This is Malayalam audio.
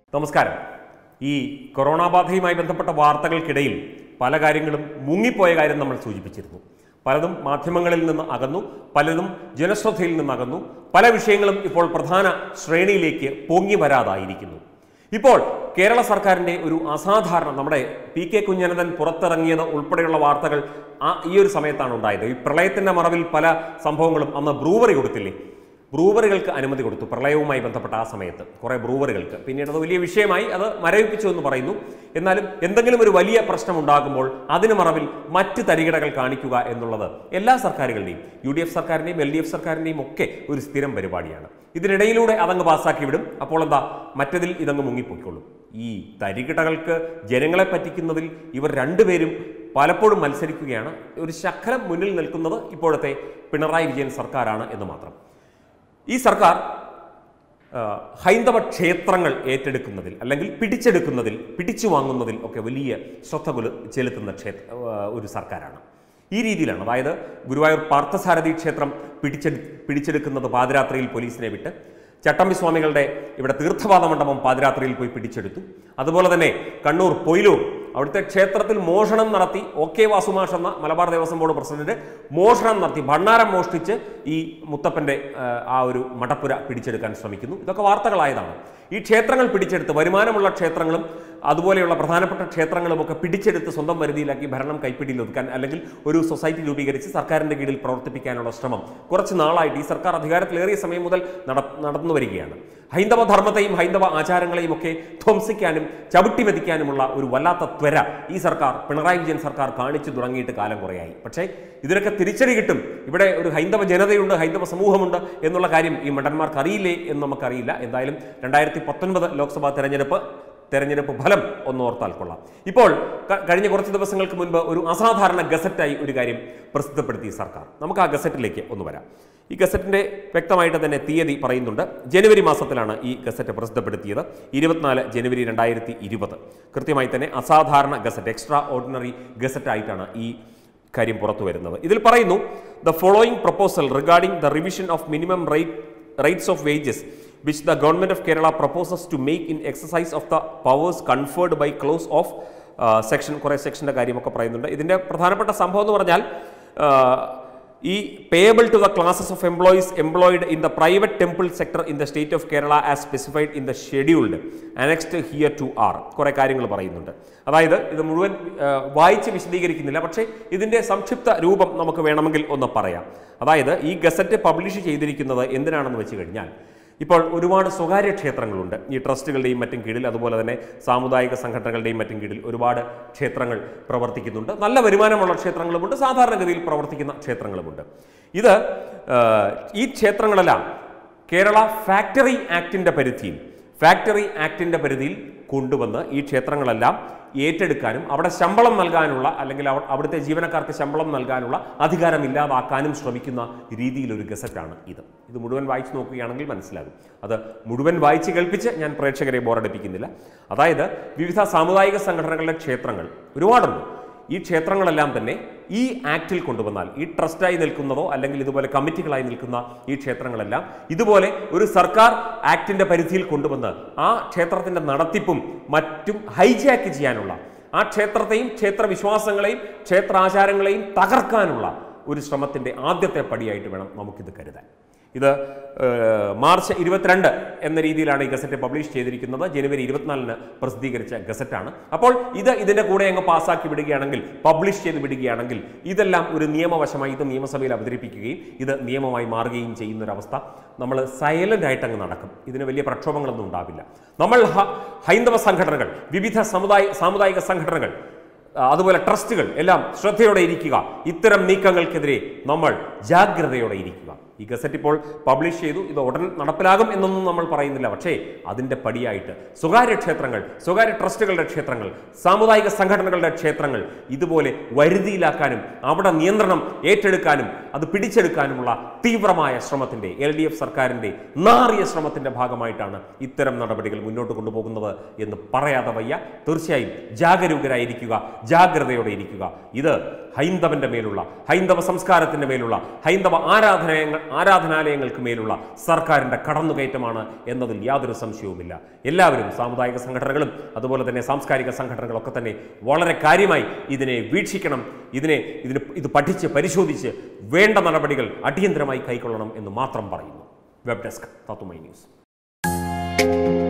നമസ്കാരം ഈ കൊറോണ ബാധയുമായി ബന്ധപ്പെട്ട വാർത്തകൾക്കിടയിൽ പല കാര്യങ്ങളും മുങ്ങിപ്പോയ കാര്യം നമ്മൾ സൂചിപ്പിച്ചിരുന്നു പലതും മാധ്യമങ്ങളിൽ നിന്ന് അകന്നു പലതും ജനശ്രദ്ധയിൽ നിന്ന് അകന്നു പല വിഷയങ്ങളും ഇപ്പോൾ പ്രധാന ശ്രേണിയിലേക്ക് പൊങ്ങി വരാതായിരിക്കുന്നു ഇപ്പോൾ കേരള സർക്കാരിന്റെ ഒരു അസാധാരണ നമ്മുടെ പി കെ കുഞ്ഞനന്ദൻ പുറത്തിറങ്ങിയത് ഉൾപ്പെടെയുള്ള വാർത്തകൾ ആ ഈ ഒരു സമയത്താണ് ഉണ്ടായത് ഈ പ്രളയത്തിന്റെ മറവിൽ പല സംഭവങ്ങളും അന്ന് ബ്രൂവറി കൊടുത്തില്ലേ ബ്രൂവറികൾക്ക് അനുമതി കൊടുത്തു പ്രളയവുമായി ബന്ധപ്പെട്ട ആ സമയത്ത് കുറേ ബ്രൂവറികൾക്ക് പിന്നീട് അത് വലിയ വിഷയമായി അത് മരവിപ്പിച്ചു എന്ന് പറയുന്നു എന്നാലും എന്തെങ്കിലും ഒരു വലിയ പ്രശ്നം ഉണ്ടാകുമ്പോൾ അതിന് മറവിൽ മറ്റ് തരികിടകൾ കാണിക്കുക എന്നുള്ളത് എല്ലാ സർക്കാരുകളുടെയും യു ഡി എഫ് സർക്കാരിൻ്റെയും എൽ ഡി എഫ് സർക്കാരിൻ്റെയും ഒക്കെ ഒരു സ്ഥിരം പരിപാടിയാണ് ഇതിനിടയിലൂടെ അതങ്ങ് പാസ്സാക്കി വിടും അപ്പോൾ എന്താ മറ്റതിൽ ഇതങ്ങ് മുങ്ങിപ്പോയിക്കൊള്ളും ഈ തരികിടകൾക്ക് ജനങ്ങളെ പറ്റിക്കുന്നതിൽ ഇവർ രണ്ടുപേരും പലപ്പോഴും മത്സരിക്കുകയാണ് ഒരു ശക്കരം മുന്നിൽ നിൽക്കുന്നത് ഇപ്പോഴത്തെ പിണറായി വിജയൻ സർക്കാരാണ് എന്ന് മാത്രം ഈ സർക്കാർ ആ, ഹൈന്ദവ ക്ഷേത്രങ്ങൾ ഏറ്റെടുക്കുന്നതിൽ അല്ലെങ്കിൽ പിടിച്ചെടുക്കുന്നതിൽ പിടിച്ചു വാങ്ങുന്നതിൽ ഒക്കെ വലിയ ശ്രദ്ധ കുല- ചെലുത്തുന്ന ക്ഷേത്ര ആ, ഒരു സർക്കാരാണ് ഈ രീതിയിലാണ് അതായത് ഗുരുവായൂർ പാർത്ഥസാരഥി ക്ഷേത്രം പിടിച്ചെടു പിടിച്ചെടുക്കുന്നത് പാതിരാത്രിയിൽ പോലീസിനെ വിട്ട് ചട്ടമ്പി സ്വാമികളുടെ ഇവിടെ തീർത്ഥപാദ മണ്ഡപം പാതിരാത്രിയിൽ പോയി പിടിച്ചെടുത്തു അതുപോലെ തന്നെ കണ്ണൂർ പൊയിലൂർ അവിടുത്തെ ക്ഷേത്രത്തിൽ മോഷണം നടത്തി ഒ കെ വാസുമാഷ് എന്ന മലബാർ ദേവസ്വം ബോർഡ് പ്രസിഡന്റ് മോഷണം നടത്തി ഭണ്ണാരം മോഷ്ടിച്ച് ഈ മുത്തപ്പന്റെ ആ, ആ ഒരു മടപ്പുര പിടിച്ചെടുക്കാൻ ശ്രമിക്കുന്നു ഇതൊക്കെ വാർത്തകളായതാണ് ഈ ക്ഷേത്രങ്ങൾ പിടിച്ചെടുത്ത് വരുമാനമുള്ള ക്ഷേത്രങ്ങളും അതുപോലെയുള്ള പ്രധാനപ്പെട്ട ക്ഷേത്രങ്ങളും ഒക്കെ പിടിച്ചെടുത്ത് സ്വന്തം വരുതിയിലാക്കി ഭരണം കൈപ്പിടിയിൽ ഒതുക്കാൻ അല്ലെങ്കിൽ ഒരു സൊസൈറ്റി രൂപീകരിച്ച് സർക്കാരിന്റെ കീഴിൽ പ്രവർത്തിപ്പിക്കാനുള്ള ശ്രമം കുറച്ച് നാളായിട്ട് ഈ സർക്കാർ അധികാരത്തിലേറിയ സമയം മുതൽ നട നടന്നു വരികയാണ് ഹൈന്ദവ ധർമ്മത്തെയും ഹൈന്ദവ ആചാരങ്ങളെയും ഒക്കെ ധ്വംസിക്കാനും ചവിട്ടി മെതിക്കാനുമുള്ള ഒരു വല്ലാത്ത ത്വര ഈ സർക്കാർ പിണറായി വിജയൻ സർക്കാർ കാണിച്ചു തുടങ്ങിയിട്ട് കാലം കുറയായി പക്ഷേ ഇതിനൊക്കെ തിരിച്ചടി കിട്ടും ഇവിടെ ഒരു ഹൈന്ദവ ജനതയുണ്ട് ഹൈന്ദവ സമൂഹമുണ്ട് എന്നുള്ള കാര്യം ഈ മണ്ടന്മാർക്ക് അറിയില്ലേ എന്ന് നമുക്കറിയില്ല എന്തായാലും രണ്ടായിരത്തി പത്തൊൻപത് ലോക്സഭാ തെരഞ്ഞെടുപ്പ് തെരഞ്ഞെടുപ്പ് ഫലം ഒന്ന് ഓർത്താൽ കൊള്ളാം ഇപ്പോൾ ക- കഴിഞ്ഞ കുറച്ച് ദിവസങ്ങൾക്ക് മുൻപ് ഒരു അസാധാരണ ഗസറ്റായി ഒരു കാര്യം പ്രസിദ്ധപ്പെടുത്തി സർക്കാർ നമുക്ക് ആ ഗസറ്റിലേക്ക് ഒന്ന് വരാം ഈ ഗസറ്റിന്റെ വ്യക്തമായിട്ട് തന്നെ തീയതി പറയുന്നുണ്ട് ജനുവരി മാസത്തിലാണ് ഈ ഗസറ്റ് പ്രസിദ്ധപ്പെടുത്തിയത് ഇരുപത്തിനാല് ജനുവരി രണ്ടായിരത്തി ഇരുപത് കൃത്യമായി തന്നെ അസാധാരണ ഗസറ്റ് എക്സ്ട്രാ ഓർഡിനറി ഗസറ്റ് ആയിട്ടാണ് ഈ കാര്യം പുറത്തു വരുന്നത് ഇതിൽ പറയുന്നു the following proposal regarding the revision of minimum rate rates of wages which the government of Kerala proposes to make in exercise of the powers conferred by clause of section കുറേ സെക്ഷൻ്റെ കാര്യമൊക്കെ പറയുന്നുണ്ട് ഇതിൻ്റെ പ്രധാനപ്പെട്ട സംഭവം എന്ന് പറഞ്ഞാൽ ആ, ഈ payable to the classes of employees employed in the private temple sector in the state of Kerala as specified in the scheduled annexed hereto are കുറേ കാര്യങ്ങൾ പറയുന്നുണ്ട് അതായത് ഇത് മുഴുവൻ ആ, വായിച്ച് വിശദീകരിക്കുന്നില്ല പക്ഷേ ഇതിൻ്റെ സംക്ഷിപ്ത രൂപം നമുക്ക് വേണമെങ്കിൽ ഒന്ന് പറയാം അതായത് ഈ ഗസറ്റ് പബ്ലിഷ് ചെയ്തിരിക്കുന്നത് എന്തിനാണെന്ന് വെച്ച് കഴിഞ്ഞാൽ ഇപ്പോൾ ഒരുപാട് സ്വകാര്യ ക്ഷേത്രങ്ങളുണ്ട് ഈ ട്രസ്റ്റുകളുടെയും മറ്റും കീഴിൽ അതുപോലെ തന്നെ സാമുദായിക സംഘടനകളുടെയും മറ്റും കീഴിൽ ഒരുപാട് ക്ഷേത്രങ്ങൾ പ്രവർത്തിക്കുന്നുണ്ട് നല്ല വരുമാനമുള്ള ക്ഷേത്രങ്ങളുമുണ്ട് സാധാരണഗതിയിൽ പ്രവർത്തിക്കുന്ന ക്ഷേത്രങ്ങളുമുണ്ട് ഇത് ആ, ഈ ക്ഷേത്രങ്ങളെല്ലാം കേരള ഫാക്ടറി ആക്ടിൻ്റെ പരിധിയിൽ ഫാക്ടറി ആക്ടിൻ്റെ പരിധിയിൽ കൊണ്ടുവന്ന് ഈ ക്ഷേത്രങ്ങളെല്ലാം ഏറ്റെടുക്കാനും അവിടെ ശമ്പളം നൽകാനുള്ള അല്ലെങ്കിൽ അവ- അവിടുത്തെ ജീവനക്കാർക്ക് ശമ്പളം നൽകാനുള്ള അധികാരം ഇല്ലാതാക്കാനും ശ്രമിക്കുന്ന രീതിയിലൊരു ഗസറ്റാണ് ഇത് ഇത് മുഴുവൻ വായിച്ചു നോക്കുകയാണെങ്കിൽ മനസ്സിലാകും അത് മുഴുവൻ വായിച്ച് കേൾപ്പിച്ച് ഞാൻ പ്രേക്ഷകരെ ബോറടിപ്പിക്കുന്നില്ല അതായത് വിവിധ സാമുദായിക സംഘടനകളുടെ ക്ഷേത്രങ്ങൾ ഒരുപാടുണ്ട് ഈ ക്ഷേത്രങ്ങളെല്ലാം തന്നെ ഈ ആക്റ്റിൽ കൊണ്ടുവന്നാൽ ഈ ട്രസ്റ്റായി നിൽക്കുന്നതോ അല്ലെങ്കിൽ ഇതുപോലെ കമ്മിറ്റികളായി നിൽക്കുന്ന ഈ ക്ഷേത്രങ്ങളെല്ലാം ഇതുപോലെ ഒരു സർക്കാർ ആക്ടിന്റെ പരിധിയിൽ കൊണ്ടുവന്ന് ആ ക്ഷേത്രത്തിന്റെ നടത്തിപ്പും മറ്റും ഹൈജാക്ക് ചെയ്യാനുള്ള ആ ക്ഷേത്രത്തെയും ക്ഷേത്ര വിശ്വാസങ്ങളെയും ക്ഷേത്രാചാരങ്ങളെയും തകർക്കാനുള്ള ഒരു ശ്രമത്തിന്റെ ആദ്യത്തെ പടിയായിട്ട് വേണം നമുക്കിത് കരുതാൻ ഇത് ഏഹ്, മാർച്ച് ഇരുപത്തിരണ്ട് എന്ന രീതിയിലാണ് ഈ ഗസറ്റ് പബ്ലിഷ് ചെയ്തിരിക്കുന്നത് ജനുവരി ഇരുപത്തിനാലിന് പ്രസിദ്ധീകരിച്ച ഗസറ്റാണ് അപ്പോൾ ഇത് ഇതിന്റെ കൂടെ അങ്ങ് പാസ്സാക്കി വിടുകയാണെങ്കിൽ പബ്ലിഷ് ചെയ്ത് വിടുകയാണെങ്കിൽ ഇതെല്ലാം ഒരു നിയമവശമായി ഇത് നിയമസഭയിൽ അവതരിപ്പിക്കുകയും ഇത് നിയമമായി മാറുകയും ചെയ്യുന്ന ഒരു അവസ്ഥ നമ്മൾ സൈലന്റ് ആയിട്ട് അങ്ങ് നടക്കും ഇതിന് വലിയ പ്രക്ഷോഭങ്ങളൊന്നും ഉണ്ടാവില്ല നമ്മൾ ഹ- ഹൈന്ദവ സംഘടനകൾ വിവിധ സമുദായ സാമുദായിക സംഘടനകൾ ആ, അതുപോലെ ട്രസ്റ്റുകൾ എല്ലാം ശ്രദ്ധയോടെ ഇരിക്കുക ഇത്തരം നീക്കങ്ങൾക്കെതിരെ നമ്മൾ ജാഗ്രതയോടെ ഇരിക്കുക ഈ ഗസറ്റ് ഇപ്പോൾ പബ്ലിഷ് ചെയ്തു ഇത് ഉടൻ നടപ്പിലാകും എന്നൊന്നും നമ്മൾ പറയുന്നില്ല പക്ഷേ അതിൻ്റെ പടിയായിട്ട് സ്വകാര്യ ക്ഷേത്രങ്ങൾ സ്വകാര്യ ട്രസ്റ്റുകളുടെ ക്ഷേത്രങ്ങൾ സാമുദായിക സംഘടനകളുടെ ക്ഷേത്രങ്ങൾ ഇതുപോലെ വരുതിയിലാക്കാനും അവിടെ നിയന്ത്രണം ഏറ്റെടുക്കാനും അത് പിടിച്ചെടുക്കാനുമുള്ള തീവ്രമായ ശ്രമത്തിൻ്റെ എൽ ഡി എഫ് സർക്കാരിൻ്റെ നാറിയ ശ്രമത്തിൻ്റെ ഭാഗമായിട്ടാണ് ഇത്തരം നടപടികൾ മുന്നോട്ട് കൊണ്ടുപോകുന്നത് എന്ന് പറയാതെ വയ്യ തീർച്ചയായും ജാഗരൂകരായിരിക്കുക ജാഗ്രതയോടെ ഇരിക്കുക ഇത് ഹൈന്ദവന്റെ മേലുള്ള ഹൈന്ദവ സംസ്കാരത്തിന്റെ മേലുള്ള ഹൈന്ദവ ആരാധനാലയങ്ങൾ ആരാധനാലയങ്ങൾക്ക് മേലുള്ള സർക്കാരിന്റെ കടന്നുകയറ്റമാണ് എന്നതിൽ യാതൊരു സംശയവുമില്ല എല്ലാവരും സാമുദായിക സംഘടനകളും അതുപോലെ തന്നെ സാംസ്കാരിക സംഘടനകളൊക്കെ തന്നെ വളരെ കാര്യമായി ഇതിനെ വീക്ഷിക്കണം ഇതിനെ ഇതിന് ഇത് പഠിച്ച് പരിശോധിച്ച് വേണ്ട നടപടികൾ അടിയന്തരമായി കൈക്കൊള്ളണം എന്ന് മാത്രം പറയുന്നു വെബ് ഡെസ്ക് തത്തുമൈ ന്യൂസ്